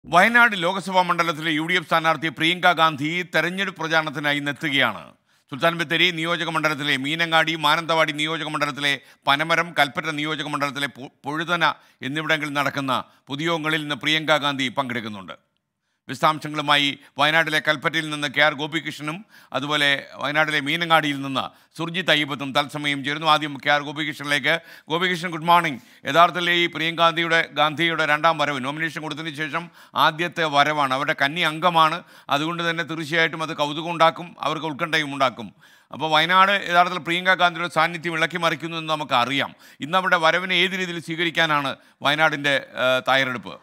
വയനാട് ലോക്സഭാ മണ്ഡലത്തിലെ U D F സ്ഥാനാർത്ഥി പ്രിയങ്ക ഗാന്ധി തെരഞ്ഞെടുപ്പ് പ്രചാരണത്തിനായി ഇന്നെത്തുകയാണ് സുൽത്താൻ ബത്തേരി നിയോജക മണ്ഡലത്തിലെ മീനങ്ങാടി മാനന്തവാടി നിയോജക മണ്ഡലത്തിലെ പനമരം കൽപ്പറ്റ നിയോജക മണ്ഡലത്തിലെ പു- പൊഴുതന എന്നിവിടങ്ങളിൽ നടക്കുന്ന പൊതുയോഗങ്ങളിൽ ഇന്ന് പ്രിയങ്ക ഗാന്ധി പങ്കെടുക്കുന്നുണ്ട് വിശദാംശങ്ങളുമായി വയനാട്ടിലെ കൽപ്പറ്റയിൽ നിന്ന് കെ ആർ ഗോപികൃഷ്ണനും അതുപോലെ വയനാട്ടിലെ മീനങ്ങാടിയിൽ നിന്ന് സുർജിത് അയ്യപ്പത്തും തത്സമയം ചേരുന്നു ആദ്യം കെ ആർ ഗോപികൃഷ്ണനിലേക്ക് ഗോപികൃഷ്ണൻ ഗുഡ് മോർണിംഗ് യഥാർത്ഥത്തിൽ ഈ പ്രിയങ്ക ഗാന്ധിയുടെ ഗാന്ധിയുടെ രണ്ടാം വരവ് നോമിനേഷൻ കൊടുത്തതിന് ശേഷം ആദ്യത്തെ വരവാണ് അവരുടെ കന്നി അംഗമാണ് അതുകൊണ്ട് തന്നെ തീർച്ചയായിട്ടും അത് കൗതുകം ഉണ്ടാക്കും അവർക്ക് ഉത്കണ്ഠയും ഉണ്ടാക്കും അപ്പോൾ വയനാട് യഥാർത്ഥത്തിൽ പ്രിയങ്ക ഗാന്ധിയുടെ സാന്നിധ്യം ഇളക്കി മറിക്കുന്നു എന്ന് നമുക്ക് അറിയാം ഇന്ന് അവരുടെ വരവിനെ ഏത് രീതിയിൽ സ്വീകരിക്കാനാണ് വയനാടിൻ്റെ ഏഹ്, തയ്യാറെടുപ്പ്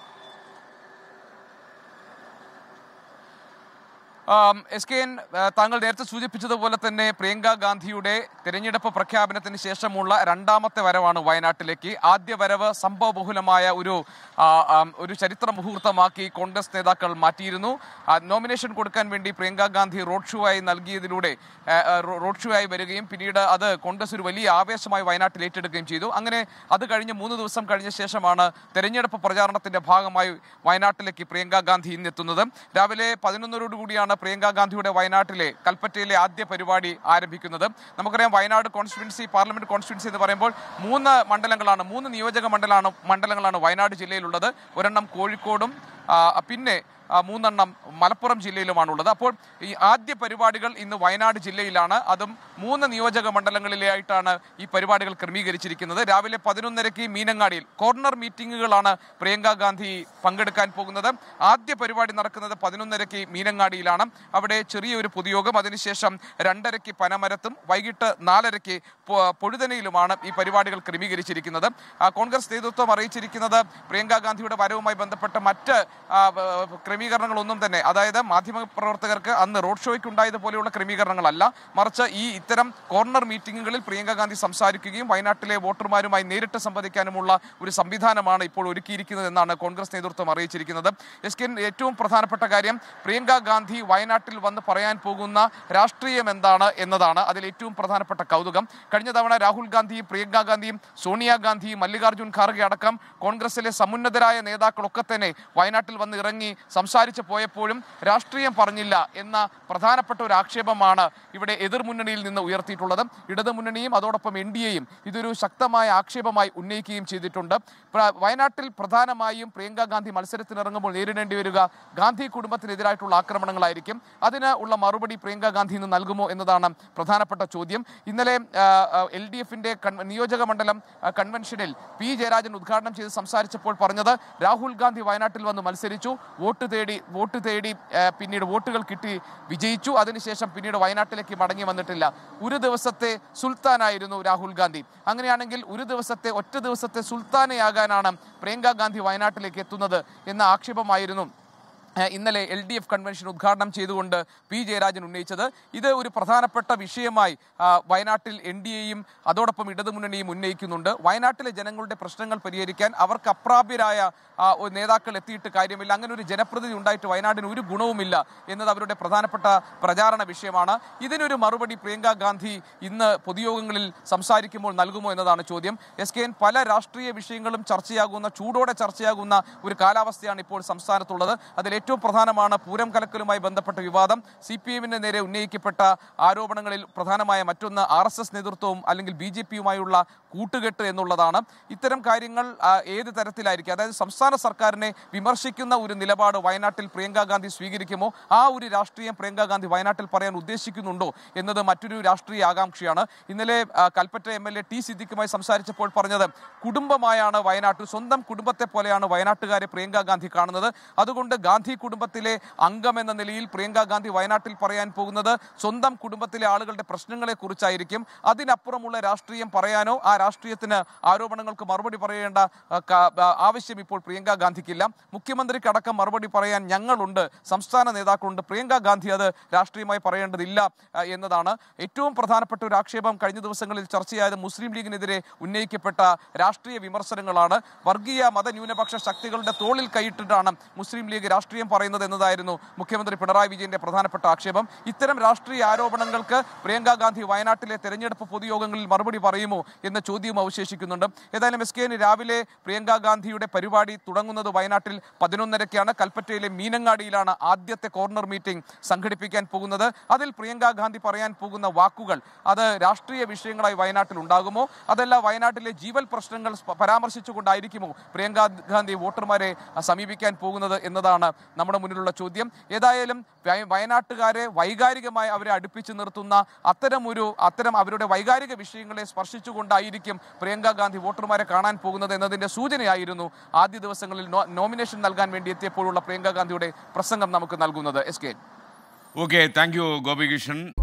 ആം, എസ് കെ എൻ ആ, താങ്കൾ നേരത്തെ സൂചിപ്പിച്ചതുപോലെ തന്നെ പ്രിയങ്ക ഗാന്ധിയുടെ തിരഞ്ഞെടുപ്പ് പ്രഖ്യാപനത്തിന് ശേഷമുള്ള രണ്ടാമത്തെ വരവാണ് വയനാട്ടിലേക്ക് ആദ്യ വരവ് സംഭവബഹുലമായ ഒരു ആ, ആം, ഒരു ചരിത്ര മുഹൂർത്തമാക്കി കോൺഗ്രസ് നേതാക്കൾ മാറ്റിയിരുന്നു ആ, നോമിനേഷൻ കൊടുക്കാൻ വേണ്ടി പ്രിയങ്ക ഗാന്ധി റോഡ് ഷോ ആയി നൽകിയതിലൂടെ ആ, ആ, റോ- റോഡ് ഷോ ആയി വരികയും പിന്നീട് അത് കോൺഗ്രസ് ഒരു വലിയ ആവേശമായി വയനാട്ടിൽ ഏറ്റെടുക്കുകയും ചെയ്തു അങ്ങനെ അത് കഴിഞ്ഞ് മൂന്ന് ദിവസം കഴിഞ്ഞ ശേഷമാണ് തെരഞ്ഞെടുപ്പ് പ്രചാരണത്തിന്റെ ഭാഗമായി വയനാട്ടിലേക്ക് പ്രിയങ്ക ഗാന്ധി ഇന്നെത്തുന്നത് രാവിലെ പതിനൊന്നരോട് കൂടിയാണ് പ്രിയങ്ക ഗാന്ധിയുടെ വയനാട്ടിലെ കൽപ്പറ്റയിലെ ആദ്യ പരിപാടി ആരംഭിക്കുന്നത് നമുക്കറിയാം വയനാട് കോൺസ്റ്റിറ്റ്യുൻസി പാർലമെന്റ് കോൺസ്റ്റിറ്റ്യുൻസി എന്ന് പറയുമ്പോൾ മൂന്ന് മണ്ഡലങ്ങളാണ് മൂന്ന് നിയോജക മണ്ഡലമാണ് മണ്ഡലങ്ങളാണ് വയനാട് ജില്ലയിലുള്ളത് ഒരെണ്ണം കോഴിക്കോടും ആ, പിന്നെ ആ, മൂന്നെണ്ണം മലപ്പുറം ജില്ലയിലുമാണുള്ളത് അപ്പോൾ ഈ ആദ്യ പരിപാടികൾ ഇന്ന് വയനാട് ജില്ലയിലാണ് അതും മൂന്ന് നിയോജക മണ്ഡലങ്ങളിലായിട്ടാണ് ഈ പരിപാടികൾ ക്രമീകരിച്ചിരിക്കുന്നത് രാവിലെ പതിനൊന്നരയ്ക്ക് മീനങ്ങാടിയിൽ കോർണർ മീറ്റിംഗുകളാണ് പ്രിയങ്ക ഗാന്ധി പങ്കെടുക്കാൻ പോകുന്നത് ആദ്യ പരിപാടി നടക്കുന്നത് പതിനൊന്നരയ്ക്ക് മീനങ്ങാടിയിലാണ് അവിടെ ചെറിയൊരു പൊതുയോഗം അതിനുശേഷം രണ്ടരയ്ക്ക് പനമരത്തും വൈകിട്ട് നാലരയ്ക്ക് പൊ- പൊഴുതനയിലുമാണ് ഈ പരിപാടികൾ ക്രമീകരിച്ചിരിക്കുന്നത് ആ, കോൺഗ്രസ് നേതൃത്വം അറിയിച്ചിരിക്കുന്നത് പ്രിയങ്ക ഗാന്ധിയുടെ വരവുമായി ബന്ധപ്പെട്ട മറ്റ് ആ, വ- ക്രമീകരണങ്ങളൊന്നും തന്നെ അതായത് മാധ്യമ പ്രവർത്തകർക്ക് അന്ന് റോഡ് ഷോയ്ക്ക് ഉണ്ടായതുപോലെയുള്ള ക്രമീകരണങ്ങളല്ല മറിച്ച് ഈ ഇത്തരം കോർണർ മീറ്റിംഗുകളിൽ പ്രിയങ്ക ഗാന്ധി സംസാരിക്കുകയും വയനാട്ടിലെ വോട്ടർമാരുമായി നേരിട്ട് സംവദിക്കാനുമുള്ള ഒരു സംവിധാനമാണ് ഇപ്പോൾ ഒരുക്കിയിരിക്കുന്നത് എന്നാണ് കോൺഗ്രസ് നേതൃത്വം അറിയിച്ചിരിക്കുന്നത് എസ് കെ ഏറ്റവും പ്രധാനപ്പെട്ട കാര്യം പ്രിയങ്ക ഗാന്ധി വയനാട്ടിൽ വന്ന് പറയാൻ പോകുന്ന രാഷ്ട്രീയം എന്താണ് എന്നതാണ് അതിൽ ഏറ്റവും പ്രധാനപ്പെട്ട കൗതുകം കഴിഞ്ഞ തവണ രാഹുൽ ഗാന്ധിയും പ്രിയങ്ക ഗാന്ധിയും സോണിയാഗാന്ധിയും മല്ലികാർജ്ജുൻ ഖാർഗെ അടക്കം കോൺഗ്രസിലെ സമുന്നതരായ നേതാക്കളൊക്കെ തന്നെ വയനാട്ടിൽ വന്ന് ഇറങ്ങി സംസാരിച്ചു പോയപ്പോഴും രാഷ്ട്രീയം പറഞ്ഞില്ല എന്ന പ്രധാനപ്പെട്ട ഒരു ആക്ഷേപമാണ് ഇവിടെ എതിർമുന്നണിയിൽ നിന്ന് ഉയർത്തിയിട്ടുള്ളത് ഇടതുമുന്നണിയും അതോടൊപ്പം എൻ ഡി എയും ഇതൊരു ശക്തമായ ആക്ഷേപമായി ഉന്നയിക്കുകയും ചെയ്തിട്ടുണ്ട് പ്ര- വയനാട്ടിൽ പ്രധാനമായും പ്രിയങ്ക ഗാന്ധി മത്സരത്തിനിറങ്ങുമ്പോൾ നേരിടേണ്ടി വരിക ഗാന്ധി കുടുംബത്തിനെതിരായിട്ടുള്ള ആക്രമണങ്ങളായിരിക്കും അതിന് ഉള്ള മറുപടി പ്രിയങ്ക ഗാന്ധി ഇന്ന് നൽകുമോ എന്നതാണ് പ്രധാനപ്പെട്ട ചോദ്യം ഇന്നലെ എൽ ഡി എഫിന്റെ നിയോജക മണ്ഡലം ആ, കൺവെൻഷനിൽ പി ജയരാജൻ ഉദ്ഘാടനം ചെയ്ത് സംസാരിച്ചപ്പോൾ പറഞ്ഞത് രാഹുൽ ഗാന്ധി വയനാട്ടിൽ വന്ന് മത്സരിച്ചു വോട്ട് തേടി വോട്ട് തേടി ആ, പിന്നീട് വോട്ടുകൾ കിട്ടി വിജയിച്ചു അതിനുശേഷം പിന്നീട് വയനാട്ടിലേക്ക് മടങ്ങി വന്നിട്ടില്ല ഒരു ദിവസത്തെ സുൽത്താനായിരുന്നു രാഹുൽ ഗാന്ധി അങ്ങനെയാണെങ്കിൽ ഒരു ദിവസത്തെ ഒറ്റ ദിവസത്തെ സുൽത്താനയാകാനാണ് പ്രിയങ്ക ഗാന്ധി വയനാട്ടിലേക്ക് എത്തുന്നത് എന്ന ആക്ഷേപമായിരുന്നു ഏഹ് ഇന്നലെ എൽ ഡി എഫ് കൺവെൻഷൻ ഉദ്ഘാടനം ചെയ്തുകൊണ്ട് പി ജയരാജൻ ഉന്നയിച്ചത് ഇത് ഒരു പ്രധാനപ്പെട്ട വിഷയമായി ആ, വയനാട്ടിൽ എൻ ഡി എയും അതോടൊപ്പം ഇടതുമുന്നണിയും ഉന്നയിക്കുന്നുണ്ട് വയനാട്ടിലെ ജനങ്ങളുടെ പ്രശ്നങ്ങൾ പരിഹരിക്കാൻ അവർക്ക് അപ്രാപ്യരായ ആ, ഒരു നേതാക്കൾ എത്തിയിട്ട് കാര്യമില്ല അങ്ങനെ ഒരു ജനപ്രതിനിധി ഉണ്ടായിട്ട് വയനാടിന് ഒരു ഗുണവുമില്ല എന്നത് അവരുടെ പ്രധാനപ്പെട്ട പ്രചാരണ വിഷയമാണ് ഇതിനൊരു മറുപടി പ്രിയങ്ക ഗാന്ധി ഇന്ന് പൊതുയോഗങ്ങളിൽ സംസാരിക്കുമ്പോൾ നൽകുമോ എന്നതാണ് ചോദ്യം എസ് കെ എൻ പല രാഷ്ട്രീയ വിഷയങ്ങളും ചർച്ചയാകുന്ന ചൂടോടെ ചർച്ചയാകുന്ന ഒരു കാലാവസ്ഥയാണ് ഇപ്പോൾ സംസ്ഥാനത്തുള്ളത് അതിൽ ഏറ്റവും പ്രധാനമാണ് പൂരം കലക്കലുമായി ബന്ധപ്പെട്ട വിവാദം സി പി എമ്മിന് നേരെ ഉന്നയിക്കപ്പെട്ട ആരോപണങ്ങളിൽ പ്രധാനമായ മറ്റൊന്ന് ആർ എസ് എസ് നേതൃത്വവും അല്ലെങ്കിൽ ബി ജെ പിയുമായുള്ള കൂട്ടുകെട്ട് എന്നുള്ളതാണ് ഇത്തരം കാര്യങ്ങൾ ആ, ഏത് തരത്തിലായിരിക്കും അതായത് സംസ്ഥാന സർക്കാരിനെ വിമർശിക്കുന്ന ഒരു നിലപാട് വയനാട്ടിൽ പ്രിയങ്ക ഗാന്ധി സ്വീകരിക്കുമോ ആ ഒരു രാഷ്ട്രീയം പ്രിയങ്ക ഗാന്ധി വയനാട്ടിൽ പറയാൻ ഉദ്ദേശിക്കുന്നുണ്ടോ എന്നത് മറ്റൊരു രാഷ്ട്രീയ ആകാംക്ഷയാണ് ഇന്നലെ ആ, Kalpetta M L A T സിദ്ദിഖുമായി സംസാരിച്ചപ്പോൾ പറഞ്ഞത് കുടുംബമായാണ് വയനാട്ടിൽ സ്വന്തം കുടുംബത്തെ പോലെയാണ് വയനാട്ടുകാരെ പ്രിയങ്ക ഗാന്ധി കാണുന്നത് അതുകൊണ്ട് ഗാന്ധി കുടുംബത്തിലെ അംഗം എന്ന നിലയിൽ പ്രിയങ്ക ഗാന്ധി വയനാട്ടിൽ പറയാൻ പോകുന്നത് സ്വന്തം കുടുംബത്തിലെ ആളുകളുടെ പ്രശ്നങ്ങളെ കുറിച്ചായിരിക്കും അതിനപ്പുറമുള്ള രാഷ്ട്രീയം പറയാനോ ആ രാഷ്ട്രീയത്തിന് ആരോപണങ്ങൾക്ക് മറുപടി പറയേണ്ട ആ, ക- ആ, ആവശ്യം ഇപ്പോൾ പ്രിയങ്ക ഗാന്ധിക്കില്ല മുഖ്യമന്ത്രിക്ക് അടക്കം മറുപടി പറയാൻ ഞങ്ങളുണ്ട് സംസ്ഥാന നേതാക്കളുണ്ട് പ്രിയങ്ക ഗാന്ധി അത് രാഷ്ട്രീയമായി പറയേണ്ടതില്ല ആ, എന്നതാണ് ഏറ്റവും പ്രധാനപ്പെട്ട ഒരു ആക്ഷേപം കഴിഞ്ഞ ദിവസങ്ങളിൽ ചർച്ചയായത് മുസ്ലിം ലീഗിനെതിരെ ഉന്നയിക്കപ്പെട്ട രാഷ്ട്രീയ വിമർശനങ്ങളാണ് വർഗീയ മതന്യൂനപക്ഷ ശക്തികളുടെ തോളിൽ കൈയിട്ടിട്ടാണ് മുസ്ലിം ലീഗ് രാഷ്ട്രീയ രാഷ്ട്രീയം പറയുന്നത് എന്നതായിരുന്നു മുഖ്യമന്ത്രി പിണറായി വിജയന്റെ പ്രധാനപ്പെട്ട ആക്ഷേപം ഇത്തരം രാഷ്ട്രീയ ആരോപണങ്ങൾക്ക് പ്രിയങ്ക ഗാന്ധി വയനാട്ടിലെ തെരഞ്ഞെടുപ്പ് പൊതുയോഗങ്ങളിൽ മറുപടി പറയുമോ എന്ന ചോദ്യവും അവശേഷിക്കുന്നുണ്ട് ഏതായാലും എസ് കെ രാവിലെ പ്രിയങ്ക ഗാന്ധിയുടെ പരിപാടി തുടങ്ങുന്നത് വയനാട്ടിൽ പതിനൊന്നരയ്ക്കാണ് കൽപ്പറ്റയിലെ മീനങ്ങാടിയിലാണ് ആദ്യത്തെ കോർണർ മീറ്റിംഗ് സംഘടിപ്പിക്കാൻ പോകുന്നത് അതിൽ പ്രിയങ്ക ഗാന്ധി പറയാൻ പോകുന്ന വാക്കുകൾ അത് രാഷ്ട്രീയ വിഷയങ്ങളായി വയനാട്ടിൽ ഉണ്ടാകുമോ അതല്ല വയനാട്ടിലെ ജീവൽ പ്രശ്നങ്ങൾ സ്പ- പരാമർശിച്ചുകൊണ്ടായിരിക്കുമോ പ്രിയങ്ക ഗാന്ധി വോട്ടർമാരെ അഹ്, സമീപിക്കാൻ പോകുന്നത് എന്നതാണ് നമ്മുടെ മുന്നിലുള്ള ചോദ്യം ഏതായാലും വയ- വയനാട്ടുകാരെ വൈകാരികമായി അവരെ അടുപ്പിച്ചു നിർത്തുന്ന അത്തരം ഒരു അത്തരം അവരുടെ വൈകാരിക വിഷയങ്ങളെ സ്പർശിച്ചുകൊണ്ടായിരിക്കും പ്രിയങ്ക ഗാന്ധി വോട്ടർമാരെ കാണാൻ പോകുന്നത് എന്നതിന്റെ സൂചനയായിരുന്നു ആദ്യ ദിവസങ്ങളിൽ നോ- നോമിനേഷൻ നൽകാൻ വേണ്ടി എത്തിയപ്പോഴുള്ള പ്രിയങ്ക ഗാന്ധിയുടെ പ്രസംഗം നമുക്ക് നൽകുന്നത് yes K okay thank you Gopikrishnan